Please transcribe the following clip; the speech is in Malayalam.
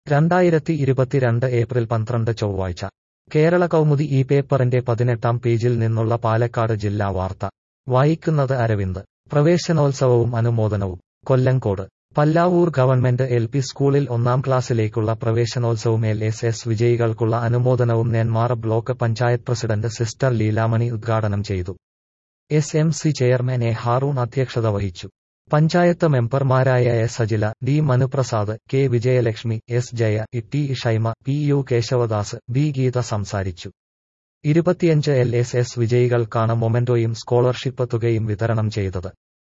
രണ്ടായിരത്തി ഇരുപത്തിരണ്ട് ഏപ്രിൽ പന്ത്രണ്ട് ചൊവ്വാഴ്ച കേരള കൗമുദി ഈ പേപ്പറിന്റെ പതിനെട്ടാം പേജിൽ നിന്നുള്ള പാലക്കാട് ജില്ലാ വാർത്ത വായിക്കുന്നത് അരവിന്ദ് പ്രവേശനോത്സവവും അനുമോദനവും Kollengode Pallavur government L P സ്കൂളിൽ ഒന്നാം ക്ലാസ്സിലേക്കുള്ള പ്രവേശനോത്സവവും എൽ എസ് എസ് വിജയികൾക്കുള്ള അനുമോദനവും Nemmara block panchayat president sister Leelamani ഉദ്ഘാടനം ചെയ്തു S M C chairman A Haroon അധ്യക്ഷത വഹിച്ചു പഞ്ചായത്ത് മെമ്പർമാരായ S Sajila D Manuprasad K Vijayalakshmi S Jaya T Shaima P U Keshavadas B Geetha സംസാരിച്ചു ഇരുപത്തിയഞ്ച് എൽ എസ് എസ് വിജയികൾക്കാണ് മൊമെന്റോയും സ്കോളർഷിപ്പ് തുകയും വിതരണം ചെയ്തത്